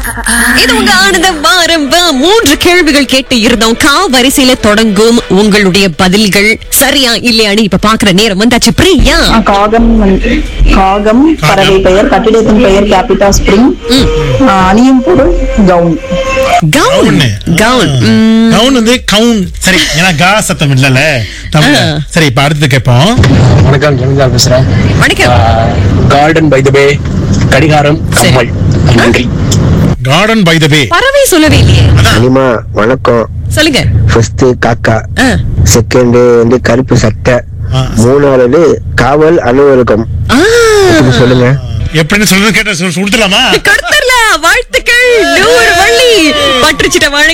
இது உங்க ஆனந்தம் ஆரம்ப மூன்று கேள்விகள் கேட்டு இருந்தோம் கா வரிசையில தொடங்கும் உங்களுடைய பதில்கள் சரியா இல்லையான்னு இப்ப பாக்குற நேரம் வந்தாச்சு பிரியா ஆ, காகம் வந்து- காகம் பறவை பெயர் கட்டிடத்தின் பெயர் கேபிட்டா ஸ்பிரிங் ஆ, அணியும் பொருள் கவுன் கவுன் கவுன் ம், கவுன் வந்து கவுன் சரி ஏன்னா கா சத்தம் இல்லல தமிழ்ல ஆ. சரி இப்ப அடுத்து கேட்போம் வணக்கம் ஜெமிதார் பேசுறேன் வணக்கம் கார்டன் பை த வே கடிகாரம் கம்மல் நன்றி கார்டன் பை த வே பறவை சொல்லவே இல்லையே அனிமா வணக்கம் சொல்லுங்க ஃபர்ஸ்ட் காக்கா ஆ, செகண்ட் வந்து கருப்பு சட்டை ஆ. மூணாவது காவல் அலுவலகம் ஆ, இப்படி சொல்லுங்க எப்படின்னு சொல்றது கேட்ட கொடுத்துலாமா கொடுத்துடலாம் வாழ்த்துக்கள் நூறு வள்ளி பற்றுச்சிட்ட வழங்க